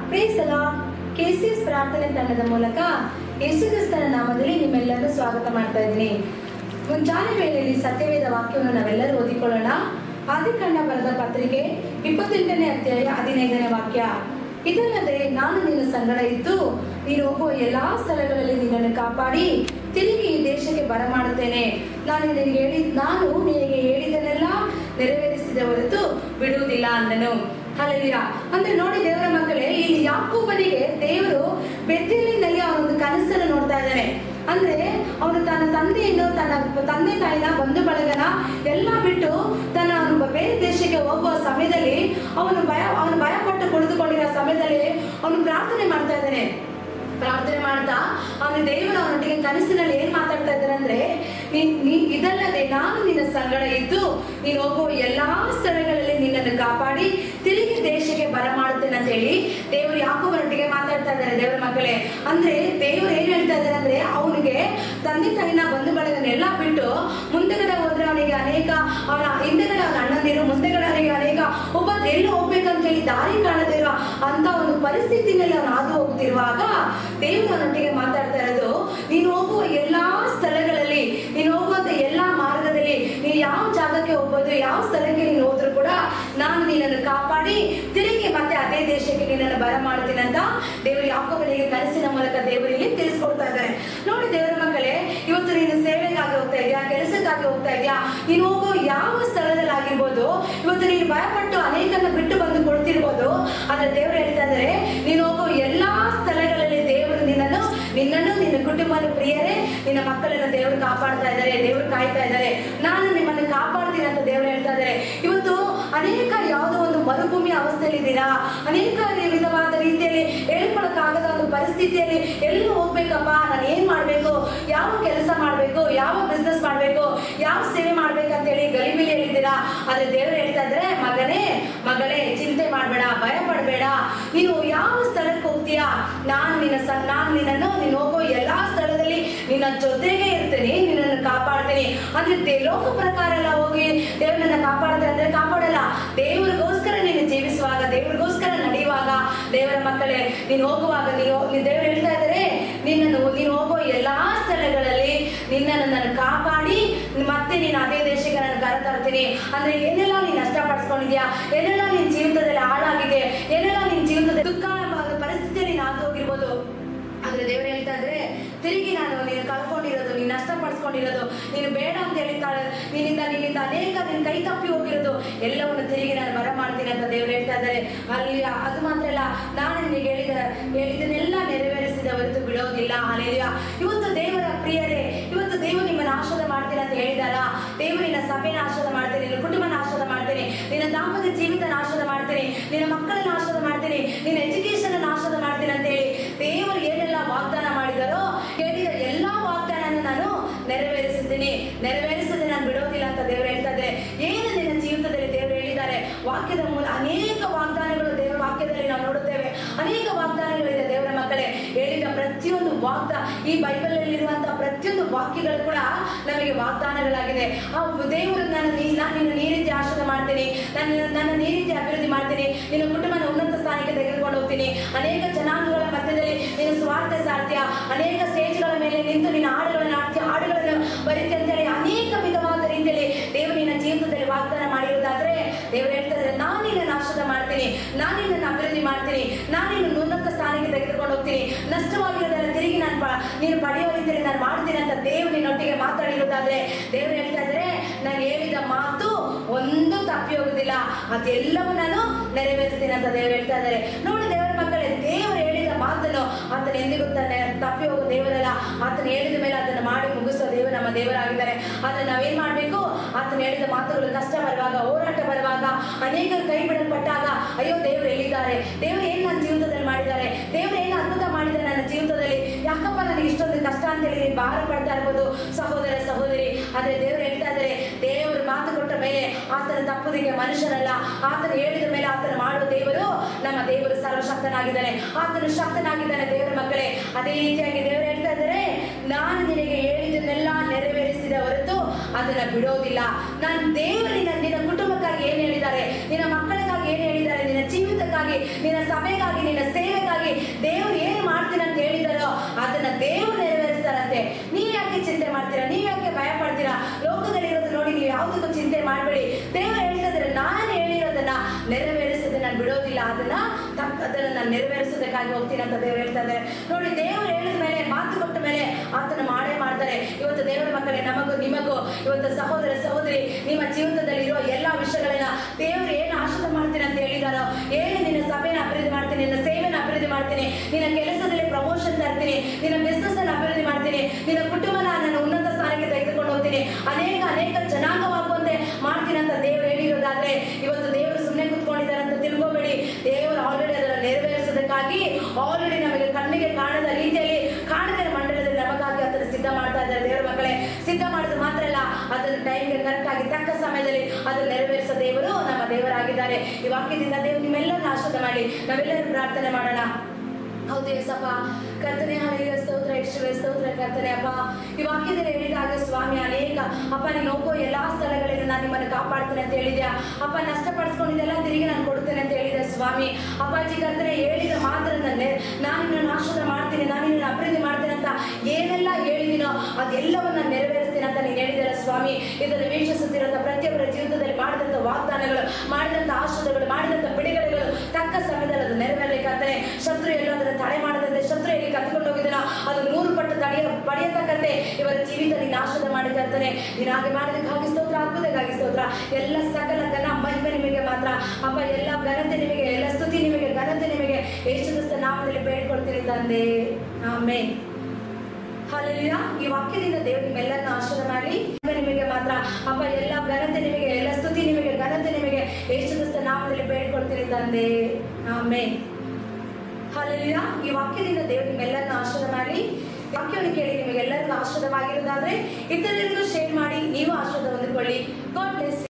ಪ್ರೇಸಲ ಕೆಸಿಎಸ್ ಪ್ರಾರ್ಥನೆ ತಂಡದ ಮೂಲಕ ಯೇಸುಕ್ರಿಸ್ತನ ನಾಮದಲ್ಲಿ ನಿಮ್ಮೆಲ್ಲರೂ ಸ್ವಾಗತ ಮಾಡ್ತಾ ಇದ್ದೀನಿ ಮುಂಜಾನೆ ವೇಳೆಯಲ್ಲಿ ಸತ್ಯವೇದ ವಾಕ್ಯವನ್ನು ನಾವೆಲ್ಲರೂ ಓದಿಕೊಳ್ಳೋಣ ಆದಿಕಂಡ ಬರೆದ ಪತ್ರಿಕೆ ಇಪ್ಪತ್ತೆಂಟನೇ ಅಧ್ಯಾಯ ಹದಿನೈದನೇ ವಾಕ್ಯ ಇದಲ್ಲದೆ ನಾನು ನಿನ್ನ ಸಂಗಡ ಇದ್ದು ನೀನು ಹೋಗುವ ಎಲ್ಲಾ ಸ್ಥಳಗಳಲ್ಲಿ ನಿನ್ನನ್ನು ಕಾಪಾಡಿ ತಿರುಗಿ ಈ ದೇಶಕ್ಕೆ ಬರಮಾಡುತ್ತೇನೆ ನಾನು ನಿನಗೆ ಹೇಳಿ ನಾನು ನಿನಗೆ ಹೇಳಿದನೆಲ್ಲ ನೆರವೇರಿಸಿದ ಹೊರತು ಬಿಡುವುದಿಲ್ಲ ಅಂದನು ಅಲ್ಲಿಯ ಅಂದ್ರೆ ನೋಡಿ ದೇವರ ಮಕ್ಕಳೇ ಇಲ್ಲಿ ಯಾಕೋಬನಿಗೆ ದೇವರು ಬೆತ್ತೇಲಿನಲ್ಲಿ ಅವನೊಂದು ಕನಸನ್ನು ನೋಡ್ತಾ ಇದ್ದಾನೆ ಅಂದ್ರೆ ಅವನು ತನ್ನ ತಂದೆಯನ್ನು ತನ್ನ ತಂದೆ ತಾಯಿನ ಬಂಧು ಬಳಗನ ಎಲ್ಲ ಬಿಟ್ಟು ತನ್ನ ಅವನು ಬೇರೆ ದೇಶಕ್ಕೆ ಹೋಗುವ ಸಮಯದಲ್ಲಿ ಅವನು ಭಯ ಅವನು ಭಯಪಟ್ಟು ಕುಳಿತುಕೊಂಡಿರೋ ಸಮಯದಲ್ಲಿ ಅವನು ಪ್ರಾರ್ಥನೆ ಮಾಡ್ತಾ ಇದ್ದಾನೆ ಪ್ರಾರ್ಥನೆ ಮಾಡ್ತಾ ಅವನು ದೇವರು ಅವನೊಟ್ಟಿಗೆ ಕನಸಿನಲ್ಲಿ ಏನ್ ಮಾತಾಡ್ತಾ ಇದ್ದಾರೆ ಅಂದ್ರೆ ನೀನ್ ನೀ ಇದಲ್ಲದೆ ನಾನು ನಿನ್ನ ಸಂಗಡ ಇದ್ದು ನೀನು ಹೋಗುವ ಎಲ್ಲಾ ಸ್ಥಳಗಳಲ್ಲಿ ನಿನ್ನನ್ನು ಕಾಪಾಡಿ ತಿರುಗಿ ದೇಶಕ್ಕೆ ಬರಮಾಡುತ್ತೇನೆ ಅಂತ ಹೇಳಿ ದೇವರು ಯಾಕೋಬರೊಟ್ಟಿಗೆ ಮಾತಾಡ್ತಾ ಇದ್ದಾರೆ ದೇವರ ಮಕ್ಕಳೇ ಅಂದ್ರೆ ದೇವರು ಏನ್ ಹೇಳ್ತಾ ಇದ್ದಾರೆ ಅಂದ್ರೆ ಅವನಿಗೆ ತಂದೆ ತಾಯಿನ ಬಂಧು ಬಳಗನೆಲ್ಲ ಬಿಟ್ಟು ಮುಂದೆಗಡೆ ಹೋದ್ರೆ ಅವನಿಗೆ ಅನೇಕ ಅವನ ಹಿಂದೆಗಡೆ ಅವನ ಅಣ್ಣಂದಿರು ಮುಂದೆಗಡೆ ಅವನಿಗೆ ಅನೇಕ ಒಬ್ಬ ಎಲ್ಲಿ ಹೋಗ್ಬೇಕಂತ ಹೇಳಿ ದಾರಿ ಕಾಣದಿರುವ ಅಂತ ಒಂದು ಪರಿಸ್ಥಿತಿನಲ್ಲಿ ಅವನು ಹಾದು ಹೋಗ್ತಿರುವಾಗ ದೇವರು ಅವನೊಟ್ಟಿಗೆ ಮಾತಾಡ್ತಾ ಇರೋದು ನೀನು ಹೋಗುವ ಎಲ್ಲಾ ಸ್ಥಳಗಳಲ್ಲಿ ನೀನು ಹೋಗುವಂತ ಎಲ್ಲಾ ಮಾರ್ಗದಲ್ಲಿ ನೀನು ಯಾವ ಜಾಗಕ್ಕೆ ಹೋಗ್ಬೋದು ಯಾವ ಸ್ಥಳಕ್ಕೆ ನೀನು ಹೋದ್ರು ಕೂಡ ನಾನು ನಿನ್ನನ್ನು ಕಾಪಾಡಿ ತಿರುಗಿ ಮತ್ತೆ ಅದೇ ದೇಶಕ್ಕೆ ನಿನ್ನನ್ನು ಬರ ಮಾಡ್ತೀನಿ ಅಂತ ದೇವರು ಯಾಕೋಬನಿಗೆ ಕನಸಿನ ಮೂಲಕ ದೇವರು ಇಲ್ಲಿ ತಿಳಿಸ್ಕೊಡ್ತಾ ಇದ್ದಾರೆ ನೋಡಿ ದೇವರ ಮಕ್ಕಳೇ ಇವತ್ತು ನೀನು ಸೇವೆಗಾಗಿ ಹೋಗ್ತಾ ಇದೆಯಾ ಕೆಲಸಕ್ಕಾಗಿ ಹೋಗ್ತಾ ಇದೆಯಾ ನೀನು ಹೋಗೋ ಯಾವ ಸ್ಥಳದಲ್ಲಿ ಆಗಿರ್ಬೋದು ಇವತ್ತು ನೀನು ಭಯಪಟ್ಟು ಅನೇಕನ್ನ ಬಿಟ್ಟು ಬಂದು ಕೊಡ್ತಿರ್ಬೋದು ಆದ್ರೆ ದೇವರು ಹೇಳ್ತಾ ಇದ್ದಾರೆ ನೀನು ಹೋಗೋ ಎಲ್ಲಾ ಸ್ಥಳಗಳಲ್ಲಿ ದೇವರು ನಿನ್ನನ್ನು ನಿನ್ನನ್ನು ನಿನ್ನ ಕುಟುಂಬದ ಪ್ರಿಯರೇ ನಿನ್ನ ಮಕ್ಕಳನ್ನು ದೇವರು ಕಾಪಾಡ್ತಾ ಇದ್ದಾರೆ ದೇವರು ಕಾಯ್ತಾ ಇದ್ದಾರೆ ನಾನು ನಿಮ್ಮನ್ನು ಕಾಪಾಡ್ತೀನಿ ಅಂತ ದೇವರು ಹೇಳ್ತಾ ಇದ್ದಾರೆ ಇವತ್ತು ಅನೇಕ ಯಾವುದೋ ಒಂದು ಮರುಭೂಮಿ ಅವಸ್ಥೆಯಲ್ಲಿ ಇದ್ದೀರಾ ಅನೇಕ ವಿಧವಾದ ರೀತಿಯಲ್ಲಿ ಹೇಳ್ಕೊಳಕ್ಕಾಗದ ಒಂದು ಪರಿಸ್ಥಿತಿಯಲ್ಲಿ ಎಲ್ಲಿ ಹೋಗ್ಬೇಕಪ್ಪ ನಾನು ಏನ್ ಮಾಡ್ಬೇಕು ಯಾವ ಕೆಲಸ ಮಾಡ್ಬೇಕು ಯಾವ ಬಿಸ್ನೆಸ್ ಮಾಡ್ಬೇಕು ಯಾವ ಸೇವೆ ಮಾಡ್ಬೇಕಂತ ಹೇಳಿ ಗಲಿಬಿಲಿಯಲ್ಲಿ ಇದ್ದೀರಾ ಆದ್ರೆ ದೇವರು ಹೇಳ್ತಾ ಇದ್ರೆ ಮಗನೇ ಮಗಳೇ ಚಿಂತೆ ಮಾಡ್ಬೇಡ ಭಯ ಪಡ್ಬೇಡ ನೀನು ಯಾವ ಸ್ಥಳಕ್ಕೆ ಹೋಗ್ತೀಯಾ ನಾನು ನಿನ್ನ ಸ ನಾನು ನಿನ್ನನ್ನು ನೀನು ಹೋಗೋ ಎಲ್ಲಾ ಸ್ಥಳದಲ್ಲಿ ನಿನ್ನ ಜೊತೆಗೆ ಇರ್ತೀನಿ ನಿನ್ನನ್ನು ಕಾಪಾಡ್ತೀನಿ ಅಂದ್ರೆ ದೇ- ಲೋಕ ಪ್ರಕಾರ ಎಲ್ಲ ಹೋಗಿ ದೇವ್ರನ್ನ ಕಾಪಾಡ್ತಾರೆ ಅಂದ್ರೆ ಕಾಪಾಡಲ್ಲ ದೇವರಿಗೋಸ್ಕರ ನೀನು ಜೀವಿಸುವಾಗ ದೇವರಿಗೋಸ್ಕರ ನಡೆಯುವಾಗ ದೇವರ ಮಕ್ಕಳೇ ನೀನು ಹೋಗುವಾಗ ನೀನು ನೀನು ದೇವರು ಹೇಳ್ತಾ ಇದ್ದಾರೆ ನಿನ್ನನ್ನು ನೀನು ಹೋಗೋ ಎಲ್ಲಾ ಸ್ಥಳಗಳಲ್ಲಿ ನಿನ್ನನ್ನು ನಾನು ಕಾಪಾಡಿ ಮತ್ತೆ ನೀನು ಅದೇ ದೇಶಕ್ಕೆ ನಾನು ಕರೆ ತರ್ತೀನಿ ಅಂದ್ರೆ ಏನೆಲ್ಲ ನೀನು ನಷ್ಟಪಡಿಸ್ಕೊಂಡಿದ್ಯಾ ಏನೆಲ್ಲ ನಿನ್ನ ಜೀವಿತದಲ್ಲಿ ಹಾಳಾಗಿದೆ ಏನೆಲ್ಲ ನಿನ್ನ ಜೀವಿತದಲ್ಲಿ ದುಃಖ ಎಂಬ ಒಂದು ಪರಿಸ್ಥಿತಿಯಲ್ಲಿ ನೀನು ಹಾದು ಹೋಗಿರ್ಬೋದು ಆದ್ರೆ ದೇವರು ಹೇಳ್ತಾ ಇದ್ರೆ ತಿರುಗಿ ನಾನು ನೀನು ಕಳ್ಕೊಂಡಿರೋದು ನೀನು ನಷ್ಟಪಡಿಸ್ಕೊಂಡಿರೋದು ನೀನು ಬೇಡ ಅಂತ ಹೇಳಿದ್ದಾಳೆ ನಿನ್ನಿಂದ ನಿನ್ನಿಂದ ಅನೇಕ ನಿನ್ನ ಕೈ ತಪ್ಪಿ ಹೋಗಿರೋದು ಎಲ್ಲವನ್ನು ತಿರುಗಿ ನಾನು ಬರ ಮಾಡ್ತೀನಿ ಅಂತ ದೇವರು ಹೇಳ್ತಾ ಇದ್ದಾರೆ ಅಲ್ಲಿ ಅದು ಮಾತ್ರ ಅಲ್ಲ ನಾನು ನಿನಗೆ ಹೇಳಿದ ಹೇಳಿದನ್ನೆಲ್ಲ ನೆರವೇರಿಸಿದ ಹೊರತು ಬಿಡೋದಿಲ್ಲ ಅಲೆಯ ಇವತ್ತು ದೇವರ ಪ್ರಿಯರೇ ಇವತ್ತು ದೇವರು ನಿಮ್ಮನ್ನು ಆಶೀರ್ವಾದ ಮಾಡ್ತೀನಿ ಅಂತ ಹೇಳಿದಾರ ದೇವರು ನಿನ್ನ ಸಭೆನ ಆಶೀರ್ವಾದ ಮಾಡ್ತೀನಿ ನಿನ್ನ ಕುಟುಂಬನ ಆಶೀರ್ವಾದ ಮಾಡ್ತೀನಿ ನಿನ್ನ ದಾಂಪತ್ಯ ಜೀವಿತನ ಆಶೀರ್ವಾದ ಮಾಡ್ತೀನಿ ನಿನ್ನ ಮಕ್ಕಳನ್ನ ಆಶೀರ್ವಾದ ಮಾಡ್ತೀನಿ ನಿನ್ನ ಎಜುಕೇಶನ್ ಅನ್ನ ಆಶೀರ್ವಾದ ಮಾಡ್ತೀನಿ ಅಂತ ಹೇಳಿ ದೇವರು ಏನೆಲ್ಲ ವಾಗ್ದಾನ ಮಾಡಿದಾರೋ ಹೇಳಿದ ಎಲ್ಲಾ ವಾಗ್ದಾನ ನಾನು ನೆರವೇರಿಸಿದ್ದೀನಿ ನೆರವೇರಿಸದೆ ನಾನು ಬಿಡೋದಿಲ್ಲ ಅಂತ ದೇವರು ಹೇಳ್ತಾ ಇದ್ದಾರೆ ಏನು ನಿನ್ನ ಜೀವಿತದಲ್ಲಿ ದೇವರು ಹೇಳಿದ್ದಾರೆ ವಾಕ್ಯದ ಮೂಲ ಅನೇಕ ವಾಗ್ದಾನಗಳು ದೇವರ ವಾಕ್ಯದಲ್ಲಿ ನಾವು ನೋಡುತ್ತೇವೆ ಅನೇಕ ವಾಗ್ದಾನಗಳಿದೆ ದೇವರ ಮಕ್ಕಳೇ ಹೇಳಿದ ಪ್ರತಿಯೊಂದು ವಾಗ್ದ ಈ ಬೈಬಲ್ ಅಲ್ಲಿ ಇರುವಂತಹ ಪ್ರತಿಯೊಂದು ವಾಕ್ಯಗಳು ಕೂಡ ನಮಗೆ ವಾಗ್ದಾನಗಳಾಗಿದೆ ಆ ದೇವರು ನನ್ನ ನೀ- ನಾನು ನಿನ್ನ ಈ ರೀತಿ ಆಶೀರ್ವಾದ ಮಾಡ್ತೀನಿ ನನ್ನ ನನ್ನ ಈ ರೀತಿ ಅಭಿವೃದ್ಧಿ ಮಾಡ್ತೀನಿ ನಿನ್ನ ಕುಟುಂಬನ ಉನ್ನತ ಸ್ಥಾನಕ್ಕೆ ತೆಗೆದುಕೊಂಡು ಹೋಗ್ತೀನಿ ಅನೇಕ ಜನಾಂಗಗಳ ಮಧ್ಯದಲ್ಲಿ ನೀನು ಸ್ವಾರ್ಥ ಸಾರ್ತ್ಯ ಅನೇಕ ಸ್ಟೇಜ್ಗಳ ಮೇಲೆ ನಿಂತು ನಿನ್ನ ಹಾಡುಗಳನ್ನು ಆಡ್ತೀಯ ಹಾಡುಗಳನ್ನು ಬರೀತಿ ಅಂತೇಳಿ ಅನೇಕ ವಿಧವಾದ ರೀತಿಯಲ್ಲಿ ದೇವರು ನಿನ್ನ ಜೀವಿತದಲ್ಲಿ ವಾಗ್ದಾನ ಮಾಡಿರುವುದಾದ್ರೆ ದೇವರು ಹೇಳ್ತಾರೆ ನಾನು ನಿನ್ನನ್ನು ಆಶೀರ್ವಾದ ಮಾಡ್ತೀನಿ ನಾನು ನಿನ್ನನ್ನು ಅಭಿವೃದ್ಧಿ ಮಾಡ್ತೀನಿ ನಾನು ನಿನ್ನ ಉನ್ನತ ಸ್ಥಾನಕ್ಕೆ ತೆಗೆದುಕೊಂಡು ಹೋಗ್ತೀನಿ ನಷ್ಟವಾಗಿರೋದನ್ನ ತಿರುಗಿ ನಾನು ಪ- ನೀನು ಪಡೆಯುವ ರೀತಿಯಲ್ಲಿ ನಾನು ಮಾಡ್ತೀನಿ ಅಂತ ದೇವರು ನಿನ್ನೊಟ್ಟಿಗೆ ಮಾತಾಡಿರೋದಾದ್ರೆ ದೇವರು ಹೇಳ್ತಾ ಇದ್ರೆ ನಾನು ಹೇಳಿದ ಮಾತು ಒಂದು ತಪ್ಪಿ ಹೋಗುದಿಲ್ಲ ಅದೆಲ್ಲವೂ ನಾನು ನೆರವೇರಿಸ್ತೀನಿ ಅಂತ ದೇವರು ಹೇಳ್ತಾ ಇದ್ದಾರೆ ನೋಡಿ ದೇವರ ಮಕ್ಕಳೇ ದೇವರು ಹೇಳಿದ ಮಾತನ್ನು ಆತನ ಎಂದಿಗೂ ತಾನೆ ತಪ್ಪಿ ಹೋಗೋ ದೇವರಲ್ಲ ಆತನ ಹೇಳಿದ ಮೇಲೆ ಅದನ್ನು ಮಾಡಿ ಮುಗಿಸೋ ದೇವರು ನಮ್ಮ ದೇವರಾಗಿದ್ದಾರೆ ಆದ್ರೆ ನಾವೇನ್ ಮಾಡ್ಬೇಕು ಆತನ ಹೇಳಿದ ಮಾತುಗಳು ಕಷ್ಟ ಬರುವಾಗ ಹೋರಾಟ ಬರುವಾಗ ಅನೇಕರು ಕೈ ಬಿಡಲ್ಪಟ್ಟಾಗ ಅಯ್ಯೋ ದೇವರು ಎಲ್ಲಿದ್ದಾರೆ ದೇವರು ಏನ್ ನನ್ನ ಜೀವಿತದಲ್ಲಿ ಮಾಡಿದ್ದಾರೆ ದೇವರು ಏನು ಅದ್ಭುತ ಮಾಡಿದ್ದಾರೆ ನನ್ನ ಜೀವಿತದಲ್ಲಿ ಯಾಕಪ್ಪ ನನಗೆ ಇಷ್ಟೊಂದು ಕಷ್ಟ ಅಂತ ಹೇಳಿ ನೀನು ಭಾರ ಪಡ್ತಾ ಇರ್ಬೋದು ಸಹೋದರ ಸಹೋದರಿ ಆದ್ರೆ ದೇವರು ಹೇಳ್ತಾ ಇದ್ದಾರೆ ದೇವರು ಮಾತು ಕೊಟ್ಟ ಮೇಲೆ ಆತನ ತಪ್ಪುದಿಗೆ ಮನುಷ್ಯನಲ್ಲ ಆತನ ಹೇಳಿದ ಮೇಲೆ ಆತನ ಮಾಡುವ ದೇವರು ನಮ್ಮ ದೇವರು ಸರ್ವಶಕ್ತನಾಗಿದ್ದಾನೆ ಆತನು ಶಕ್ತನಾಗಿದ್ದಾನೆ ದೇವರ ಮಕ್ಕಳೇ ಅದೇ ರೀತಿಯಾಗಿ ದೇವರು ಹೇಳ್ತಾ ಇದ್ದಾರೆ ನಾನು ನಿನಗೆ ಹೇಳಿದ್ದನ್ನೆಲ್ಲ ನೆರವೇರಿಸಿದ ಹೊರತು ಅದನ್ನ ಬಿಡೋದಿಲ್ಲ ನಾನು ದೇವರಿನ ನಿನ್ನ ಕುಟುಂಬಕ್ಕಾಗಿ ಏನ್ ಹೇಳಿದ್ದಾರೆ ನಿನ್ನ ಮಕ್ಕಳಿಗಾಗಿ ಏನ್ ಹೇಳಿದ್ದಾರೆ ನಿನ್ನ ಜೀವಿತಕ್ಕಾಗಿ ನಿನ್ನ ಸಭೆಗಾಗಿ ನಿನ್ನ ಸೇವೆಗಾಗಿ ಎಂಬುದಾಗಿ ದೇವ್ರು ಏನು ಮಾಡ್ತೀನಿ ಅಂತ ಹೇಳಿದಾರೋ ಅದನ್ನ ದೇವ್ರು ನೆರವೇರಿಸ್ತಾರಂತೆ ನೀವ್ ಯಾಕೆ ಚಿಂತೆ ಮಾಡ್ತೀರಾ ನೀವ್ ಯಾಕೆ ಭಯ ಪಡ್ತೀರಾ ಲೋಕದಲ್ಲಿ ಇರೋದು ನೋಡಿ ನೀವು ಯಾವುದಕ್ಕೂ ಚಿಂತೆ ಮಾಡಬೇಡಿ ದೇವ್ರು ಹೇಳ್ತಾ ಇದ್ದಾರೆ ನಾನು ಹೇಳಿರೋದನ್ನ ನೆರವೇರಿಸದೆ ನಾನು ಬಿಡೋದಿಲ್ಲ ಅದನ್ನ ತಕ್ಕ ಅದನ್ನ ನಾನು ನೆರವೇರಿಸೋದಕ್ಕಾಗಿ ಹೋಗ್ತೀನಿ ಅಂತ ದೇವ್ರು ಹೇಳ್ತಾ ಇದ್ದಾರೆ ನೋಡಿ ದೇವ್ರು ಹೇಳಿದ ಮೇಲೆ ಮಾತು ಕೊಟ್ಟ ಮೇಲೆ ಆತನ ಮಾಡೇ ಮಾಡ್ತಾರೆ ಇವತ್ತು ದೇವರ ಮಕ್ಕಳೇ ನಮಗೂ ನಿಮಗೂ ಇವತ್ತು ಸಹೋದರ ಸಹೋದರಿ ನಿಮ್ಮ ಜೀವಿತದಲ್ಲಿ ಇರುವ ಎಲ್ಲಾ ವಿಷಯಗಳನ್ನ ದೇವ್ರು ಏನು ಆಶೀರ್ವಾದ ಮಾಡ್ತೀನಿ ಅಂತ ಹೇಳಿದಾರೋ ಏನು ನಿನ್ನ ಸಭೆನ ಅಭಿವೃದ್ಧಿ ಮಾಡ್ತೀನಿ ನಿನ್ನ ಸೇವೆನ ಅಭಿವೃದ್ಧಿ ಮಾಡ್ತೀನಿ ನಿನ್ನ ಕೆಲಸದಲ್ಲಿ ಪ್ರಮೋಷನ್ ತರ್ತೀನಿ ನಿನ್ನ ಬಿಸ್ನೆಸ್ ಅನ್ನು ಅಭಿವೃದ್ಧಿ ಮಾಡ್ತೀನಿ ನಿನ್ನ ಕುಟುಂಬನ ನಾನು ಉನ್ನತ ಸ್ಥಾನಕ್ಕೆ ತೆಗೆದುಕೊಂಡು ಹೋಗ್ತೀನಿ ಅನೇಕ ಅನೇಕ ಜನಾಂಗವಾಗುವಂತೆ ಮಾಡ್ತೀನಿ ಅಂತ ದೇವ್ರು ಹೇಳಿರೋದಾದ್ರೆ ಇವತ್ತು ದೇವರು ಸುಮ್ಮನೆ ಕುತ್ಕೊಂಡಿದ್ದಾರೆ ಅಂತ ತಿಳ್ಕೊಬೇಡಿ ದೇವರು ಆಲ್ರೆಡಿ ಅದನ್ನು ನೆರವೇರಿಸೋದಕ್ಕಾಗಿ ಆಲ್ರೆಡಿ ನಮಗೆ ಕಣ್ಣಿಗೆ ಕಾಣದ ರೀತಿಯಲ್ಲಿ ಕಾಣದ ಮಂಡಲದಲ್ಲಿ ನಮಗಾಗಿ ಅದನ್ನು ಸಿದ್ಧ ಮಾಡ್ತಾ ಇದ್ದಾರೆ ದೇವರ ಮಕ್ಕಳೇ ಸಿದ್ಧ ಮಾಡಿದ ಮಾತ್ರ ಅಲ್ಲ ಅದನ್ನು ಟೈಮ್ಗೆ ಕರೆಕ್ಟ್ ಆಗಿ ತಕ್ಕ ಸಮಯದಲ್ಲಿ ಅದನ್ನು ನೆರವೇರಿಸೋ ದೇವರು ನಮ್ಮ ದೇವರಾಗಿದ್ದಾರೆ ಈ ವಾಕ್ಯದಿಂದ ದೇವರು ನಿಮ್ಮೆಲ್ಲರನ್ನ ಆಶೀರ್ವಾದ ಮಾಡಿ ನಾವೆಲ್ಲರೂ ಪ್ರಾರ್ಥನೆ ಮಾಡೋಣ ಹೌದು ಯೇಸಪ್ಪ ಕರ್ತನೆ ಹಳೆಯ ಸ್ತೋತ್ರ ಯಕ್ಷವೇ ಸ್ತೋತ್ರ ಕರ್ತನೆ ಅಪ್ಪ ಈ ವಾಕ್ಯದಲ್ಲಿ ಹೇಳಿದಾಗ ಸ್ವಾಮಿ ಅನೇಕ ಅಪ್ಪ ನೀನು ಹೋಗೋ ಎಲ್ಲಾ ಸ್ಥಳಗಳಿಂದ ನಾನು ನಿಮ್ಮನ್ನು ಕಾಪಾಡ್ತೇನೆ ಅಂತ ಹೇಳಿದ್ಯಾ ಅಪ್ಪ ನಷ್ಟಪಡಿಸ್ಕೊಂಡಿದ್ದೆಲ್ಲ ತಿರುಗಿ ನಾನು ಕೊಡ್ತೇನೆ ಅಂತ ಹೇಳಿದೆ ಸ್ವಾಮಿ ಅಪ್ಪಾಜಿ ಕರ್ತನೆ ಹೇಳಿದ ಮಾತ್ರ ನಾನು ನಿನ್ನನ್ನು ಆಶೀರ್ವಾದ ಮಾಡ್ತೀನಿ ನಾನು ನಿನ್ನನ್ನು ಅಭಿವೃದ್ಧಿ ಮಾಡ್ತೇನೆ ಅಂತ ಏನೆಲ್ಲ ಹೇಳಿದಿನೋ ಅದೆಲ್ಲವನ್ನ ನೆರವೇರಿಸ್ತೀನಿ ಅಂತ ನೀನು ಹೇಳಿದಲ್ಲ ಸ್ವಾಮಿ ಇದನ್ನು ವೀಕ್ಷಿಸುತ್ತಿರುವಂತ ಪ್ರತಿಯೊಬ್ಬರ ಜೀವಿತದಲ್ಲಿ ಮಾಡಿದಂಥ ವಾಗ್ದಾನಗಳು ಮಾಡಿದಂಥ ಆಶೀರ್ವಾದಗಳು ಮಾಡಿದಂಥ ಬಿಡುಗಡೆಗಳು ತಕ್ಕ ಸಮಯದಲ್ಲಿ ಅದು ನೆರವೇರಲಿಕ್ಕಾಗ್ತದೆ ಶತ್ರು ಎಲ್ಲೋ ಅದನ್ನು ತಡೆ ಮಾಡದಂತೆ ಶತ್ರು ಎಲ್ಲಿ ಕತ್ಕೊಂಡು ಹೋಗಿದನೋ ಅದು ನೂರು ಪಟ್ಟು ತಡೆಯ ಪಡೆಯತಕ್ಕಂತೆ ಇವರ ಜೀವಿತ ನೀನು ಆಶೀರ್ವಾದ ಮಾಡಿ ಕರ್ತನೆ ನೀನು ಹಾಗೆ ಮಾಡೋದಕ್ಕಾಗಿ ಸ್ತೋತ್ರ ಅದ್ಭುತಕ್ಕಾಗಿ ಸ್ತೋತ್ರ ಎಲ್ಲ ಸಕಲ ಘನ ಮಹಿಮೆ ನಿಮಗೆ ಮಾತ್ರ ಅಪ್ಪ ಎಲ್ಲ ಘನತೆ ನಿಮಗೆ ಎಲ್ಲ ಸ್ತುತಿ ನಿಮಗೆ ಘನತೆ ನಿಮಗೆ ಯೇಸು ಕ್ರಿಸ್ತ ನಾಮದಲ್ಲಿ ಬೇಡಿಕೊಳ್ತೀನಿ ತಂದೆ ಆಮೇಲೆ ಹಾಲೆಲೂಯ ಈ ವಾಕ್ಯದಿಂದ ದೇವರು ನಿಮ್ಮೆಲ್ಲರನ್ನ ಆಶೀರ್ವಾದ ಮಾಡಿ ನಿಮಗೆ ಮಾತ್ರ ಅಪ್ಪ ಎಲ್ಲ ಘನತೆ ನಿಮಗೆ ಎಲ್ಲ ಸ್ತುತಿ ನಿಮಗೆ ಘನತೆ ನಿಮಗೆ ಯೇಸು ಕ್ರಿಸ್ತ ನಾಮದಲ್ಲಿ ಬೇಡ್ಕೊಳ್ತೀನಿ ತಂದೆ ಆಮೇಲೆ ಹಾಲೆಲೂಯ ಈ ವಾಕ್ಯದಿಂದ ದೇವರು ನಿಮ್ಮೆಲ್ಲರನ್ನ ಆಶೀರ್ವಾದ ಮಾಡಿ ವಾಕ್ಯವನ್ನು ಕೇಳಿ ನಿಮಗೆಲ್ಲರಿಗೂ ಆಶೀರ್ವಾದವಾಗಿರೋದಾದ್ರೆ ಇತರರಿಗೂ ಶೇರ್ ಮಾಡಿ ನೀವು ಆಶೀರ್ವಾದ ಹೊಂದಿಕೊಳ್ಳಿ ಗಾಡ್ ಬ್ಲೆಸ್